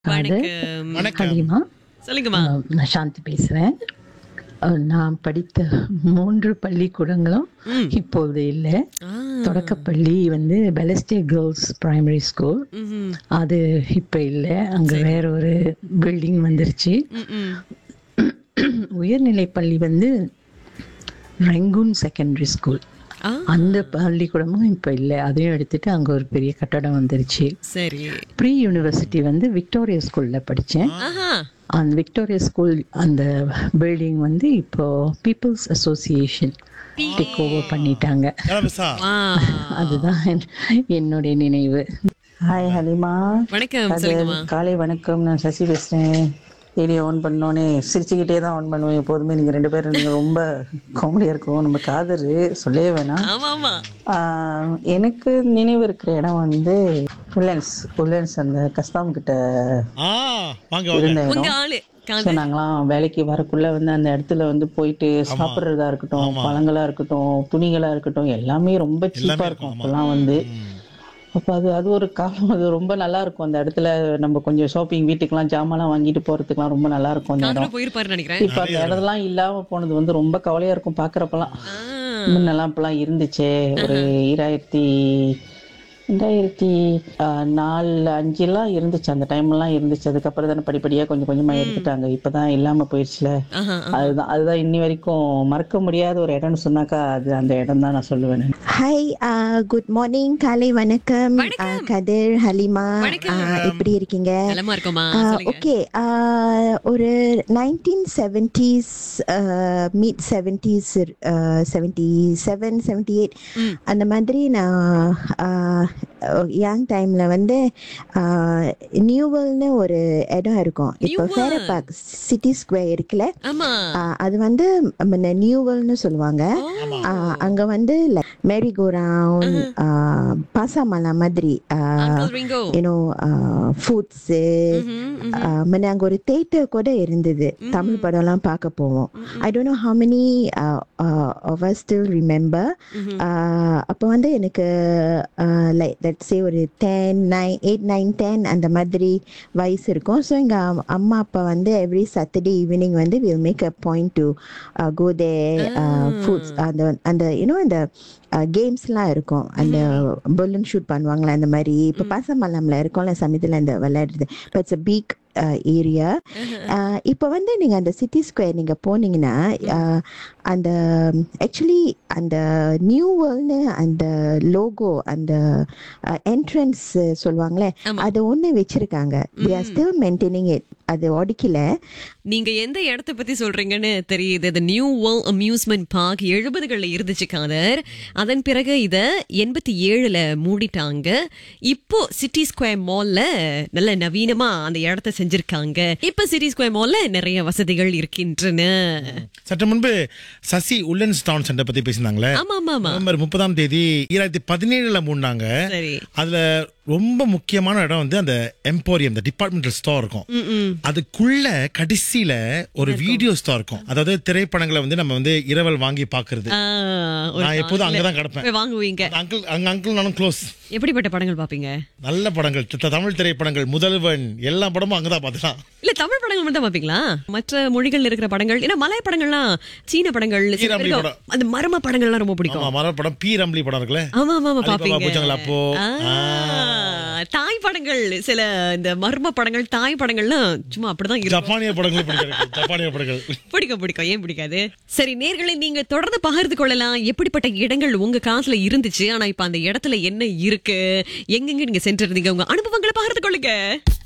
வணக்கம் வணக்கம் ஹலிமா சொல்லுங்கம்மா அஹ், நான் சாந்தி பேசுறேன் அஹ், நான் படித்த மூன்று பள்ளிக்கூடங்களும் இப்போது இல்லை ஆ, தொடக்கப்பள்ளி வந்து பெலஸ்டே கேர்ள்ஸ் பிரைமரி ஸ்கூல் ம்ஹும். அது இப்போ இல்லை அங்கே வேற ஒரு பில்டிங் வந்துருச்சு ம்ம். உயர்நிலை பள்ளி வந்து ரெங்கூன் செகண்டரி ஸ்கூல் ஆ, அந்த பள்ளிக்கூடமும் இப்போ இல்லை அதையும் எடுத்துட்டு அங்கே ஒரு பெரிய கட்டடம் வந்துருச்சு சரி ப்ரீ யூனிவர்சிட்டி வந்து விக்டோரியா ஸ்கூலில் படித்தேன் ஆஹா அந்த விக்டோரியா ஸ்கூல் அந்த பில்டிங் வந்து இப்போ பீப்புள்ஸ் அசோசியேஷன் டேக் ஓவர் பண்ணிட்டாங்க கலபசா வா. அதுதான் என்- என்னுடைய நினைவு ஹாய் ஹலிமா வணக்கம் அது சொல்லுங்கம்மா காலை வணக்கம் நான் சசி பேசுகிறேன் ரேடியோ ஆன் பண்ணோன்னே சிரிச்சுக்கிட்டே தான் ஆன் பண்ணுவேன் எப்போதுமே நீங்கள் ரெண்டு பேரும் நீங்கள் ரொம்ப காமெடியாக இருக்கும் நம்ம காதர் சொல்லவே வேணாம் ஆமா ஆமா ஆஹ், எனக்கு நினைவு இருக்கிற இடம் வந்து உல்லன்ஸ் உல்லன்ஸ் அந்த கஸ்தாம் கிட்ட ஆ வாங்க வாங்க இருந்த உங்க இடம் ஆளு காது. ஸோ நாங்களாம் வேலைக்கு வரக்குள்ள வந்து அந்த இடத்துல வந்து போயிட்டு சாப்பிட்றதா இருக்கட்டும் பழங்களா இருக்கட்டும் துணிகளா இருக்கட்டும் எல்லாமே ரொம்ப சீப்பா இருக்கும் அப்பெல்லாம் வந்து அப்போ அது அது ஒரு காலம் அது ரொம்ப நல்லா இருக்கும் அந்த இடத்துல நம்ம கொஞ்சம் ஷாப்பிங் வீட்டுக்கெல்லாம் ஜாமான்லாம் வாங்கிட்டு போறதுக்குலாம் ரொம்ப நல்லா இருக்கும் அந்த காதுல இடம் போயிருப்பாரு நினைக்கிறேன் இப்போ அந்த இடம்லாம் இல்லாம போனது வந்து ரொம்ப கவலையா இருக்கும் பாக்குறப்பெல்லாம் ஆ, முன்னெல்லாம் இப்பெல்லாம் இருந்துச்சே ஒரு ஈராயிரத்தி ரெண்டாயிரத்தி ஆஹ், நாலு அஞ்சுலாம் இருந்துச்சு அந்த டைம்லாம் இருந்துச்சு அதுக்கப்புறம் தானே படிப்படியா கொஞ்சம் கொஞ்சமா எடுத்துட்டாங்க இப்பதான் இல்லாம போயிடுச்சுல ஆஹா, ஆ. அதுதான் அதுதான் இன்னி வரைக்கும் மறக்க முடியாத ஒரு இடம்னு சொன்னாக்கா அது அந்த இடம் தான் நான் சொல்லுவேன் நான். ஹாய் குட் மார்னிங் காலை வணக்கம் வணக்கம். Uh, கதிர் ஹலிமா வணக்கம். Uh, எப்படி இருக்கீங்க நலமா இருக்கோமா சொல்லுங்க ஓகே ஒரு nineteen seventies mid seventies seventy seven seventy eight அந்த மாதிரி நான் யங் டைம்ல வந்து நியூவல்னு ஒரு இடம் இருக்கும் இப்போ Newell. Fair park city square இருக்குல்ல ஆமா ஆஹ் அது வந்து முன்ன நியூவல்னு சொல்லுவாங்க ஆஹ் அங்க வந்து மேரி கோ ரவுண்ட் பாசாமலா மாதிரி அங்கிள் ரிங்கோ யூனோ ஃபுட்ஸு ம்ஹும், முன்ன அங்க ஒரு தேட்டர் கூட இருந்தது தமிழ் படம்லாம் பார்க்க போவோம் I don't know how many of us still remember அப்போ வந்து எனக்கு லைக் லெட் சே ஒரு ten nine eight nine ten அந்த மாதிரி வயசு இருக்கும் ஸோ எங்கள் அம்மா அப்பா வந்து எவ்ரி சாட்டர்டே ஈவினிங் வந்து will make a point to go they foods அந்த அந்த யூனோ அந்த கேம்ஸ்லாம் இருக்கும் அந்த பலூன் ஷூட் பண்ணுவாங்களே அந்த மாதிரி இப்போ பாசமல்லம்ல இருக்கும்ல சமயத்தில் அந்த விளையாடுறது இப்போ இட்ஸ் அ பீக் ஏரியா இப்போ வந்து நீங்கள் அந்த சிட்டி ஸ்கொயர் நீங்கள் போனீங்கன்னா ஆஹ், அந்த ஆக்சுவலி அந்த நியூ வேர்ல்ட்னு அந்த லோகோ அந்த என்ட்ரன்ஸ் சொல்லுவாங்களே ஆமா. அது ஒன்று வச்சிருக்காங்க they are still maintaining it அது உடைக்கல நீங்க எந்த இடத்தை பத்தி சொல்றீங்கன்னு தெரியுது இந்த நியூ வேர்ல்ட் அம்யூஸ்மெண்ட் பார்க் எழுபதுகள்ல இருந்துச்சு காதர் அதன் பிறகு இத எண்பத்தி ஏழுல மூடிட்டாங்க இப்போ சிட்டி ஸ்கொயர் மால்ல நல்ல நவீனமா அந்த இடத்த செஞ்சிருக்காங்க இப்ப சிட்டி ஸ்கொயர் மால்ல நிறைய வசதிகள் இருக்கின்றன சற்று முன்பு சசி உல்லன்ஸ் டவுன் சென்டர் பத்தி பேசினாங்களே ஆமா ஆமா ஆமா நவம்பர் முப்பதாம் தேதி ஈராயிரத்தி பதினேழுல மூடினாங்க சரி அதுல ரொம்ப முக்கியமான இடம் வந்து அந்த எம்போரியம் இந்த டிபார்ட்மெண்டல் ஸ்டோர் இருக்கும் ம், ம். அதுக்குள்ள கடைசியில ஒரு வீடியோ ஸ்டோர் இருக்கும் அதாவது திரைப்படங்களை வந்து நம்ம வந்து இரவல் வாங்கி பாக்குறது ஆ, ஒரு நான் எப்போதும் நாள்ல அங்கதான் கிடப்பேன் போய் வாங்குவீங்க அங்கிள் அங்க அங்கிள் நானும் க்ளோஸ் எப்படிப்பட்ட படங்கள் பாப்பீங்க நல்ல படங்கள் த- தமிழ் திரைப்படங்கள் முதல்வன் எல்லா படமும் அங்கதான் பார்த்துலாம் இல்ல தமிழ் படங்கள் மட்டும் தான் பாப்பீங்களா மற்ற மொழிகள் இருக்கிற படங்கள் ஏன்னா மலாய படங்கள்லாம் சீன படங்கள் சில ஈரம்பி பேருக்கு படம். அந்த மர்ம படங்கள்லாம் ரொம்ப பிடிக்கும் ஆமா மர படம் பி ரம்லி படம் இருக்குல்ல ஆமா ஆமா ஆமா அலிபாபா பாப்பீங்க பூஜைகள் அப்போ. ஆ, தாய் படங்கள் சில இந்த மர்ம படங்கள் தாய் படங்கள்லாம் சும்மா அப்படிதான் இருக்கும் ஜப்பானிய படங்களும் பிடிக்கும் ஜப்பானிய படங்கள் பிடிக்கும் பிடிக்கும் ஏன் பிடிக்காது சரி நேர்களை நீங்க தொடர்ந்து பகிர்ந்து கொள்ளலாம் எப்படிப்பட்ட இடங்கள் உங்க காசுல இருந்துச்சு ஆனா இப்ப அந்த இடத்துல என்ன இருக்கு எங்கெங்க நீங்க சென்று இருந்தீங்க உங்க அனுபவங்களை பகிர்ந்து கொள்ளுங்க